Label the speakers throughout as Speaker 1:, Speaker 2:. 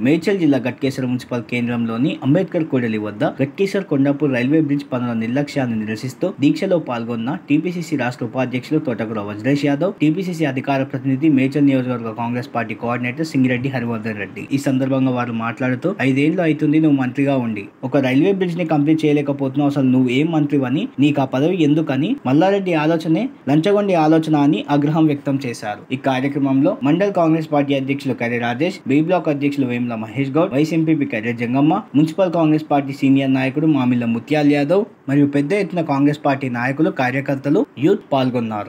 Speaker 1: మేడ్చల్ జిల్లా గట్కేశ్వర మున్సిపల్ కేంద్రంలోని అంబేద్కర్ కూడలి వద్ద గట్కేశ్వర్ కొండాపూర్ రైల్వే బ్రిడ్జ్ పనుల నిర్లక్ష్యాన్ని నిరసిస్తూ దీక్షలో పాల్గొన్న టీపీసీసీ రాష్ట్ర ఉపాధ్యక్షులు తోటకూర వజ్రేష్ యాదవ్ టీపీసీసీ అధికార ప్రతినిధి మేడ్చల్ నియోజకవర్గ కాంగ్రెస్ పార్టీ కోఆర్డినేటర్ సింగిరెడ్డి హరివర్ధన్ రెడ్డి ఈ సందర్భంగా వారు మాట్లాడుతూ ఐదేళ్లు అవుతుంది నువ్వు మంత్రిగా ఉండి ఒక రైల్వే బ్రిడ్జ్ ని కంప్లీట్ చేయలేకపోతున్నావు అసలు నువ్వు ఏం మంత్రివని నీకు ఆ పదవి ఎందుకని మల్లారెడ్డి ఆలోచనే లంచగొండి ఆలోచన అని ఆగ్రహం వ్యక్తం చేశారు ఈ కార్యక్రమంలో మండల్ కాంగ్రెస్ పార్టీ అధ్యక్షులు కర్రె రాజేష్ బి బ్లాక్ అధ్యక్షులు Vemula Mahesh Goud vice MPP Karre Jangamma municipal Congress party senior నాయకుడు మామిళ్ళ ముత్యాల్ యాదవ్ మరియు పెద్ద ఎత్తున కాంగ్రెస్ పార్టీ నాయకులు కార్యకర్తలు యూత్ పాల్గొన్నారు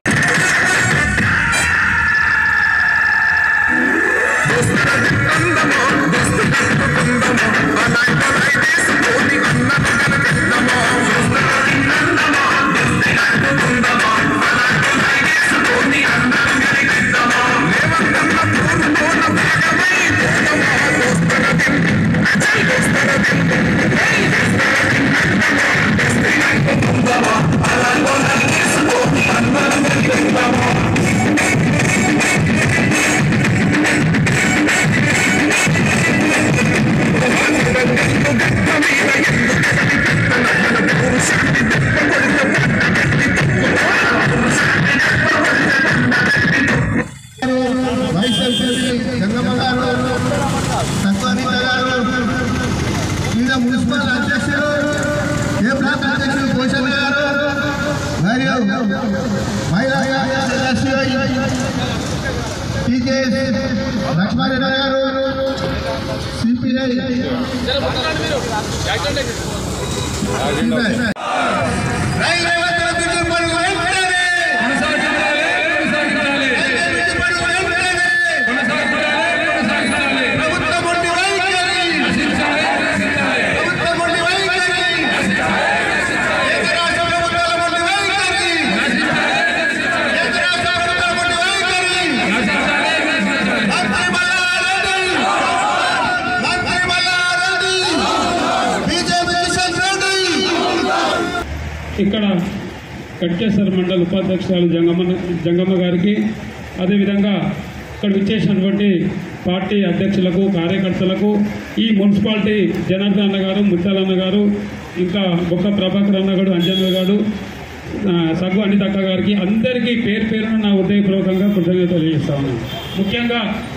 Speaker 2: వైస్ ఎంపీ జంగమ్మ గారు సత్వానిత గారు వివిధ మున్సిపల్ అధ్యక్షులు ఏ బ్లాక్ అధ్యక్షులు భూషణ్ గారు మరియు మహిళా టీకే లక్ష్మారెడ్డి గారు సిపిఐ రైల్వే వంతెన బిల్డింగ్ పనులు వెంటనే రైల్వే బ్రిడ్జ్ పనులు వెంటనే ప్రభుత్వం ఉండి వైఖరి ప్రభుత్వం ఉండి వైఖరి ఏక రాష్ట్ర ప్రభుత్వాల ఉండి వైఖరి ఏక రాష్ట్ర ప్రభుత్వాల ఉండి వైఖరి మంత్రి మల్లారెడ్డి మంత్రి మల్లారెడ్డి బీజేపీ కిషన్ రెడ్డి
Speaker 3: ఇక్కడ కట్కేశ్వర మండల ఉపాధ్యక్షురాలు జంగమ్మ జంగమ్మ గారికి అదేవిధంగా ఇక్కడ విచ్చేసినటువంటి పార్టీ అధ్యక్షులకు కార్యకర్తలకు ఈ మున్సిపాలిటీ జనార్దన్ అన్న గారు ముత్యాలన్న గారు ఇంకా బొక్క ప్రభాకర్ అన్న గారు అంజన్న గారు ఆ, సగ్గు అనితక్క గారికి అందరికీ పేరు పేరున నా హృదయపూర్వకంగా కృతజ్ఞతలు తెలియజేస్తా ఉన్నాను ముఖ్యంగా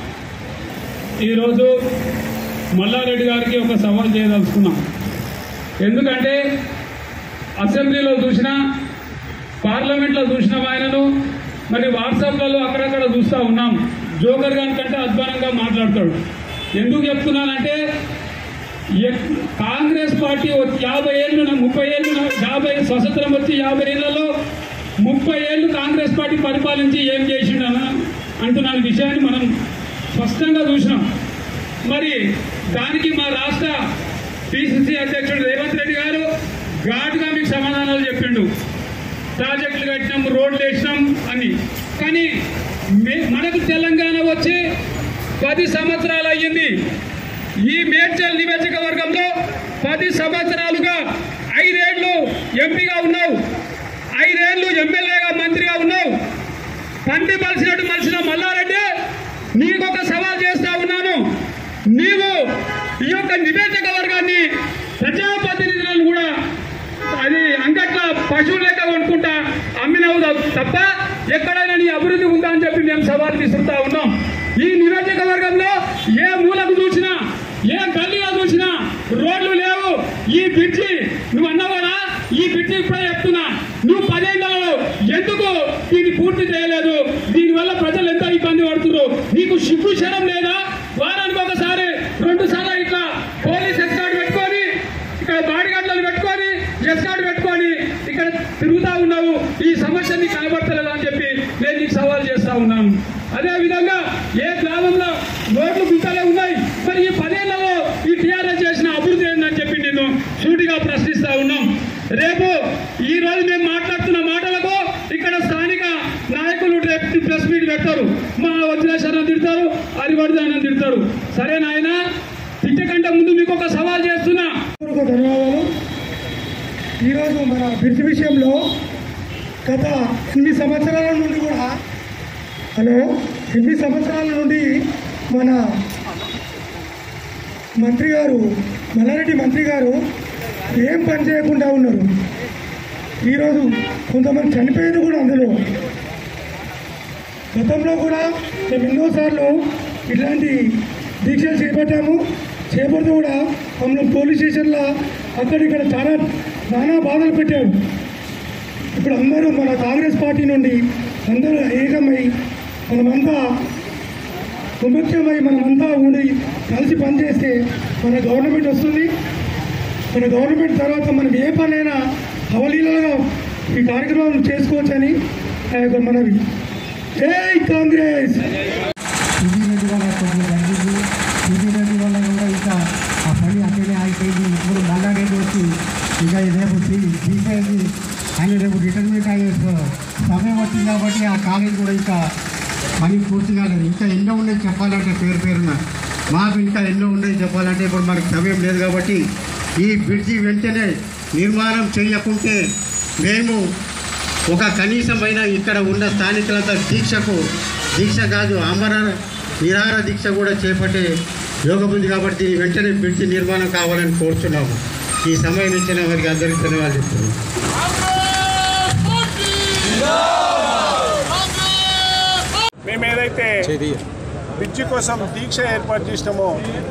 Speaker 3: ఈరోజు మల్లారెడ్డి గారికి ఒక సవాల్ చేయదలుచుకున్నాం ఎందుకంటే అసెంబ్లీలో చూసినా పార్లమెంట్లో చూసిన ఆయనను మరి వాట్సాప్లలో అక్కడక్కడ చూస్తూ ఉన్నాం జోకర్ గారి కంటే అధ్వానంగా మాట్లాడతాడు ఎందుకు చెప్తున్నానంటే ఎక్- కాంగ్రెస్ పార్టీ ఒక యాభై ఏళ్ళు నా- ముప్పై ఏళ్ళు నా- యాభై స్వతంత్రం వచ్చి యాభై ఏళ్లలో ముప్పై ఏళ్ళు కాంగ్రెస్ పార్టీ పరిపాలించి ఏం చేసిండన అంటున్న విషయాన్ని మనం స్పష్టంగా చూసినాం మరి దానికి మా రాష్ట్ర పిసిసి అధ్యక్షుడు రేవంత్ రెడ్డి గారు ఘాటుగా మీకు సమాధానాలు చెప్పిండు ప్రాజెక్టులు కట్టినాం రోడ్లు వేసినాం అని కానీ మే- మనకు తెలంగాణ వచ్చి పది సంవత్సరాలు అయ్యింది ఈ మేడ్చల్ నియోజకవర్గంలో పది సంవత్సరాలుగా ఐదేళ్లు ఎంపీగా ఉన్నావు ఐదేళ్లు ఎమ్మెల్యేగా మంత్రిగా ఉన్నావు పంది మలిసినట్టు మలిసిన మల్లారెడ్డి నీకు ఒక సవాల్ చేస్తా ఉన్నాను నీవు ఈ యొక్క నియోజకవర్గాన్ని ప్రజాప్రతినిధులను కూడా అది అంగట్ల పశువులు లెక్క కొనుక్కుంటా అమ్మినవు తప్ప ఎక్కడైనా నీ అభివృద్ధి ఉందా అని చెప్పి మేము సవాల్ విసురుతా ఉన్నాం ఈ నియోజకవర్గంలో ఏ మూలకు చూసినా ఏ గల్లీలో చూసినా రోడ్లు లేవు ఈ బ్రిడ్జి నువ్వు అన్నవాడా ఈ బ్రిడ్జి ఇప్పుడే చెప్తున్నా నువ్వు పదేళ్లలో ఎందుకు దీన్ని పూర్తి చేయలేదు దీనివల్ల ప్రజలు ఎంత ఇబ్బంది పడుతున్నారు నీకు సిగ్గు శరం లేదా వారానికి ఒకసారి రెండు సార్లు ఇట్లా పోలీస్ ఎస్కార్డ్ పెట్టుకొని ఇక్కడ బాడీగార్డులను పెట్టుకొని ఎస్కార్డ్ పెట్టుకొని ఇక్కడ తిరుగుతా ఉన్నావు ఈ సమస్యని కనబడతలేదు అని చెప్పి నేను నీకు సవాల్ చేస్తా ఉన్నాను అదే విధంగా ఏ గ్రామంలో రోడ్లు గుంతలే ఉన్నాయి మరి ఈ పదేళ్లలో ఈ టీఆర్ఎస్ చేసిన అభివృద్ధి ఏందని చెప్పి నేను సూటిగా ప్రశ్నిస్తా ఉన్నాం రేపు ఈ రోజు మేము మాట్లాడుతున్న మాటలకు ఇక్కడ స్థానిక నాయకులు రేపు ప్రెస్ మీట్ పెడతారు మా వజ్రేశ్వరం తిడతారు హరివర్ధన్ తిడతారు సరే నాయన తిట్టకంటే ముందు మీకు ఒక సవాల్ చేస్తున్నా
Speaker 4: అందరికీ ధన్యవాదాలు ఈరోజు మన బ్రిడ్జ్ విషయంలో గత ఎనిమిది సంవత్సరాల నుండి కూడా హలో ఎనిమిది సంవత్సరాల నుండి మన మంత్రి గారు మల్లారెడ్డి మంత్రి గారు ఏం పని చేయకుండా ఉన్నారు ఈరోజు కొంతమంది చనిపోయింది కూడా అందులో గతంలో కూడా మేము ఎన్నోసార్లు ఇట్లాంటి దీక్షలు చేపట్టాము చేపడుతూ కూడా మమ్మల్ని పోలీస్ స్టేషన్లో అక్కడిక్కడ చాలా నానా బాధలు పెట్టారు ఇప్పుడు అందరూ మన కాంగ్రెస్ పార్టీ నుండి అందరూ ఏకమై మనమంతా ముఖ్యమై మనమంతా ఉండి కలిసి పనిచేస్తే మన గవర్నమెంట్ వస్తుంది మన గవర్నమెంట్ తర్వాత మనం ఏ పనైనా అవలీలగా ఈ కార్యక్రమం చేసుకోవచ్చని నా యొక్క మనవి జై కాంగ్రెస్
Speaker 5: టీవీ రెడ్డి వల్ల కొంచెం జరిగింది టీవీ రెడ్డి వల్ల కూడా ఇంకా ఆ పని అక్కడే ఆగిపోయింది ఇప్పుడు మల్లారెడ్డి వచ్చి ఇక రేపు తీ- తీసేది ఆయన రేపు రిటైర్మెంట్ అయ్యే స- సమయం వచ్చింది కాబట్టి ఆ కాలేజ్ కూడా ఇంకా పని పూర్తి కాలేదు ఇంకా ఎన్నో ఉన్నాయి చెప్పాలంటే పేరు పేరున మాకు ఇంకా ఎన్నో ఉన్నాయి చెప్పాలంటే ఇప్పుడు మనకు సమయం లేదు కాబట్టి ఈ బ్రిడ్జి వెంటనే నిర్మాణం చేయకుంటే మేము ఒక కనీసమైన ఇక్కడ ఉన్న స్థానికులంతా దీక్షకు దీక్ష కాదు అమర నిరాహార దీక్ష కూడా చేపట్టే యోగం ఉంది కాబట్టి దీని వెంటనే బ్రిడ్జి నిర్మాణం కావాలని కోరుతున్నాము ఈ సమయం ఇచ్చిన వారికి అందరికీ ధన్యవాదాలు చెప్తున్నాను
Speaker 6: మేము ఏదైతే బ్రిడ్జి కోసం దీక్ష ఏర్పాటు చేసినామో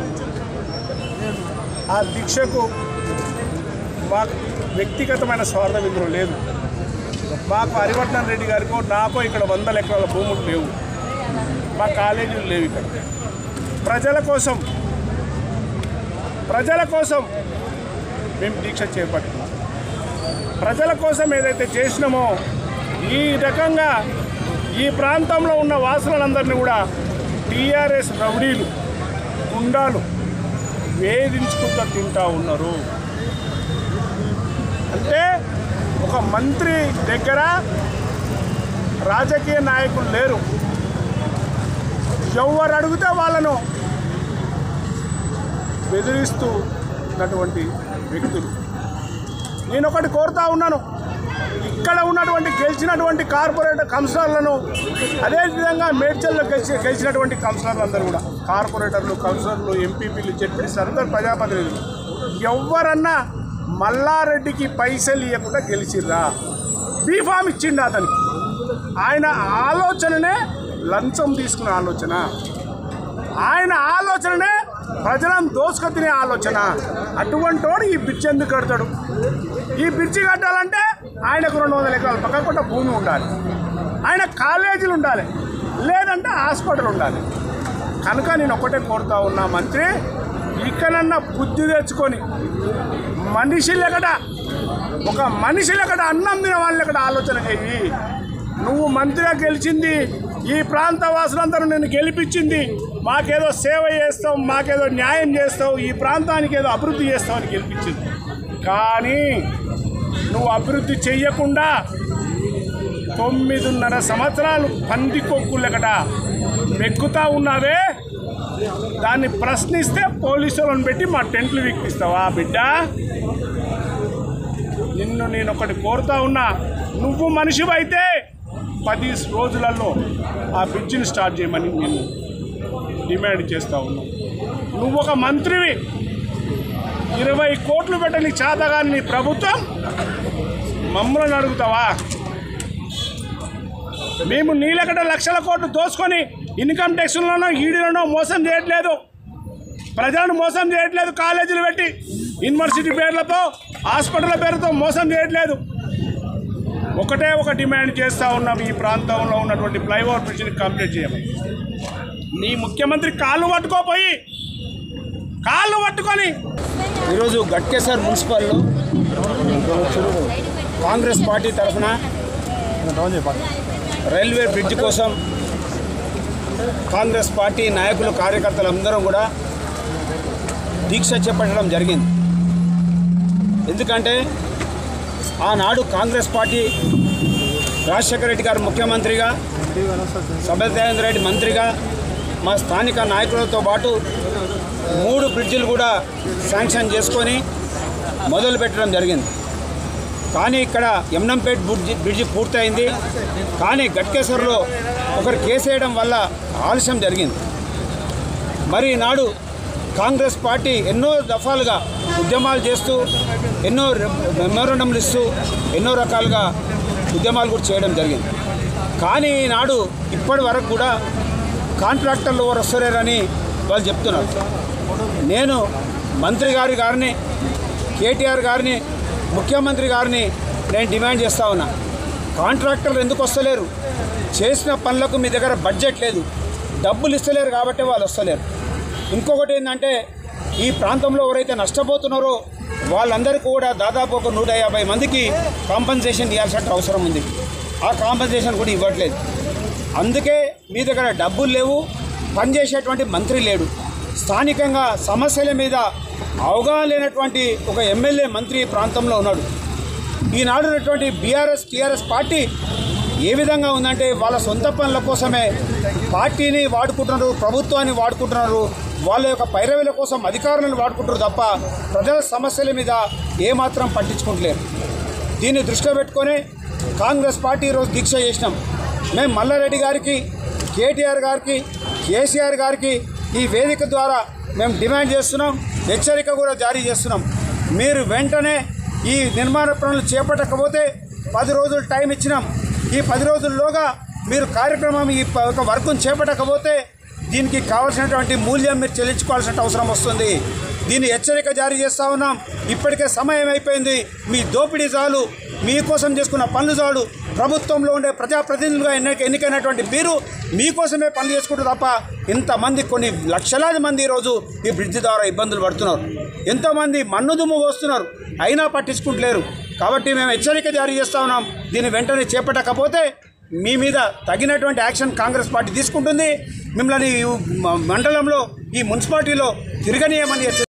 Speaker 6: ఆ దీక్షకు మాకు వ్యక్తిగతమైన స్వార్థం ఇందులో లేదు మాకు హరివర్ధన్ రెడ్డి గారికో నాకో ఇక్కడ వందల ఎకరాల భూములు లేవు మా కాలేజీలు లేవు ఇక్కడ ప్రజల కోసం ప్రజల కోసం మేము దీక్ష చేపట్టినాం ప్రజల కోసం ఏదైతే చేసినామో ఈ రకంగా ఈ ప్రాంతంలో ఉన్న వాసులందరినీ కూడా టీఆర్ఎస్ రౌడీలు గుండాలు వేధించుకుంటూ తింటా ఉన్నారు అంటే ఒక మంత్రి దగ్గర రాజకీయ నాయకులు లేరు ఎవరు అడిగితే వాళ్ళను బెదిరిస్తూ ఉన్నటువంటి వ్యక్తులు నేను ఒకటి కోరుతా ఉన్నాను ఇక్కడ ఉన్నటువంటి గెలిచినటువంటి కార్పొరేటర్ కౌన్సిలర్లను అదేవిధంగా మేడ్చల్లో గెలిచి గెలిచినటువంటి కౌన్సిలర్లు అందరూ కూడా కార్పొరేటర్లు కౌన్సిలర్లు ఎంపీపీలు జెడ్పీలు అందరు ప్రజాప్రతినిధులు ఎవరన్నా మల్లారెడ్డికి పైసలు ఇవ్వకుండా గెలిచిర్రా బీఫామ్ ఇచ్చిండు అతనికి ఆయన ఆలోచననే లంచం తీసుకునే ఆలోచన ఆయన ఆలోచననే ప్రజలను దోసుకు తినే ఆలోచన అటువంటి వాడు ఈ బ్రిడ్జ్ ఎందుకు కడతాడు ఈ బ్రిడ్జి కట్టాలంటే ఆయనకు రెండు వందల ఎకరాల పక్కకుండా భూమి ఉండాలి ఆయన కాలేజీలు ఉండాలి లేదంటే హాస్పిటల్ ఉండాలి కనుక నేను ఒకటే కోరుతా ఉన్నా మంత్రి ఇక్కడన్నా బుద్ధి తెచ్చుకొని మనిషి లెక్కట ఒక మనిషి లెక్కట అన్నం తిన వాళ్ళ లెక్కట ఆలోచన చెయ్యి నువ్వు మంత్రిగా గెలిచింది ఈ ప్రాంత వాసులందరూ నిన్ను గెలిపించింది మాకేదో సేవ చేస్తావు మాకేదో న్యాయం చేస్తావు ఈ ప్రాంతానికి ఏదో అభివృద్ధి చేస్తావు అని గెలిపించింది కానీ నువ్వు అభివృద్ధి చెయ్యకుండా తొమ్మిదిన్నర సంవత్సరాలు పంది కొక్కులెకట మెక్కుతా ఉన్నావే దాన్ని ప్రశ్నిస్తే పోలీసులను పెట్టి మా టెంట్లు విక్కిస్తావా బిడ్డ నిన్ను నేను ఒకటి కోరుతా ఉన్నా నువ్వు మనిషివైతే పది రోజులలో ఆ బ్రిడ్జిని స్టార్ట్ చేయమని నేను డిమాండ్ చేస్తా ఉన్నాను నువ్వు ఒక మంత్రివి ఇరవై కోట్లు పెట్టని చేతగాని నీ ప్రభుత్వం మమ్మల్ని అడుగుతావా మేము నీలకట లక్షల కోట్లు దోసుకొని ఇన్కమ్ ట్యాక్స్లోనో ఈడీలోనో మోసం చేయట్లేదు ప్రజలను మోసం చేయట్లేదు కాలేజీలు పెట్టి యూనివర్సిటీ పేర్లతో హాస్పిటల్ పేరుతో మోసం చేయట్లేదు ఒకటే ఒక డిమాండ్ చేస్తూ ఉన్నాం ఈ ప్రాంతంలో ఉన్నటువంటి ఫ్లైఓవర్ బ్రిడ్జ్ని కంప్లీట్ చేయమని నీ ముఖ్యమంత్రి కాళ్ళు పట్టుకోపోయి కాళ్ళు పట్టుకొని
Speaker 7: ఈరోజు గట్కేసర్ మున్సిపల్లో కాంగ్రెస్ పార్టీ తరఫున రైల్వే బ్రిడ్జ్ కోసం కాంగ్రెస్ పార్టీ నాయకులు కార్యకర్తలు అందరం కూడా దీక్ష చేపట్టడం జరిగింది ఎందుకంటే ఆనాడు కాంగ్రెస్ పార్టీ రాజశేఖర రెడ్డి గారు ముఖ్యమంత్రిగా సభ్యదేవేంద్ర రెడ్డి మంత్రిగా మా స్థానిక నాయకులతో పాటు మూడు బ్రిడ్జిలు కూడా శాంక్షన్ చేసుకొని మొదలు పెట్టడం జరిగింది కానీ ఇక్కడ యమునంపేట్ బ్రిడ్జి బ్రిడ్జి పూర్తయింది కానీ గట్కేశ్వర్లో ఒకరు కేసేయడం వల్ల ఆలస్యం జరిగింది మరి నాడు కాంగ్రెస్ పార్టీ ఎన్నో దఫాలుగా ఉద్యమాలు చేస్తూ ఎన్నో మెమోరండంలు ఇస్తూ ఎన్నో రకాలుగా ఉద్యమాలు కూడా చేయడం జరిగింది కానీ ఈనాడు ఇప్పటి వరకు కూడా కాంట్రాక్టర్లు ఎవరు వస్తలేరని వాళ్ళు చెప్తున్నారు నేను మంత్రి గారి గారిని కేటీఆర్ గారిని ముఖ్యమంత్రి గారిని నేను డిమాండ్ చేస్తా ఉన్నా కాంట్రాక్టర్లు ఎందుకు వస్తలేరు చేసిన పనులకు మీ దగ్గర బడ్జెట్ లేదు డబ్బులు ఇస్తలేరు కాబట్టి వాళ్ళు వస్తలేరు ఇంకొకటి ఏంటంటే ఈ ప్రాంతంలో ఎవరైతే నష్టపోతున్నారో వాళ్ళందరికీ కూడా దాదాపు ఒక నూట యాభై మందికి కాంపన్సేషన్ ఇవ్వాల్సిన అవసరం ఉంది ఆ కాంపన్సేషన్ కూడా ఇవ్వట్లేదు అందుకే మీ దగ్గర డబ్బులు లేవు పనిచేసేటువంటి మంత్రి లేడు స్థానికంగా సమస్యల మీద అవగాహన లేనటువంటి ఒక ఎమ్మెల్యే మంత్రి ఈ ప్రాంతంలో ఉన్నాడు ఈనాడు ఉన్నటువంటి బీఆర్ఎస్ టీఆర్ఎస్ పార్టీ ఏ విధంగా ఉందంటే వాళ్ళ సొంత పనుల కోసమే పార్టీని వాడుకుంటున్నారు ప్రభుత్వాన్ని వాడుకుంటున్నారు వాళ్ళ యొక్క పైరవీల కోసం అధికారులను వాడుకుంటారు తప్ప ప్రజల సమస్యల మీద ఏమాత్రం పట్టించుకుంటలేరు దీన్ని దృష్టిలో పెట్టుకొని కాంగ్రెస్ పార్టీ ఈరోజు దీక్ష చేసినాం మేము మల్లారెడ్డి గారికి కేటీఆర్ గారికి కేసీఆర్ గారికి ఈ వేదిక ద్వారా మేము డిమాండ్ చేస్తున్నాం హెచ్చరిక కూడా జారీ చేస్తున్నాం మీరు వెంటనే ఈ నిర్మాణ పనులు చేపట్టకపోతే పది రోజులు టైం ఇచ్చినాం ఈ పది రోజుల్లోగా మీరు కార్యక్రమం ఈ ప- ఒక వర్క్ను చేపట్టకపోతే దీనికి కావాల్సినటువంటి మూల్యం మీరు చెల్లించుకోవాల్సిన అవసరం వస్తుంది దీన్ని హెచ్చరిక జారీ చేస్తా ఉన్నాం ఇప్పటికే సమయం అయిపోయింది మీ దోపిడీ చాలు మీకోసం చేసుకున్న పనులు చాలు ప్రభుత్వంలో ఉండే ప్రజాప్రతినిధులుగా ఎన్నిక ఎన్నికైనటువంటి మీరు మీకోసమే పనులు చేసుకుంటారు తప్ప ఇంతమంది కొన్ని లక్షలాది మంది ఈరోజు ఈ బ్రిడ్జి ద్వారా ఇబ్బందులు పడుతున్నారు ఎంతోమంది మన్ను దుమ్ము పోస్తున్నారు అయినా పట్టించుకుంటలేరు కాబట్టి మేము హెచ్చరిక జారీ చేస్తా ఉన్నాం దీన్ని వెంటనే చేపట్టకపోతే మీ మీద తగినటువంటి యాక్షన్ కాంగ్రెస్ పార్టీ తీసుకుంటుంది మిమ్మల్ని ఈ మ- మండలంలో ఈ మున్సిపాలిటీలో తిరగనీయమని హెచ్చరిక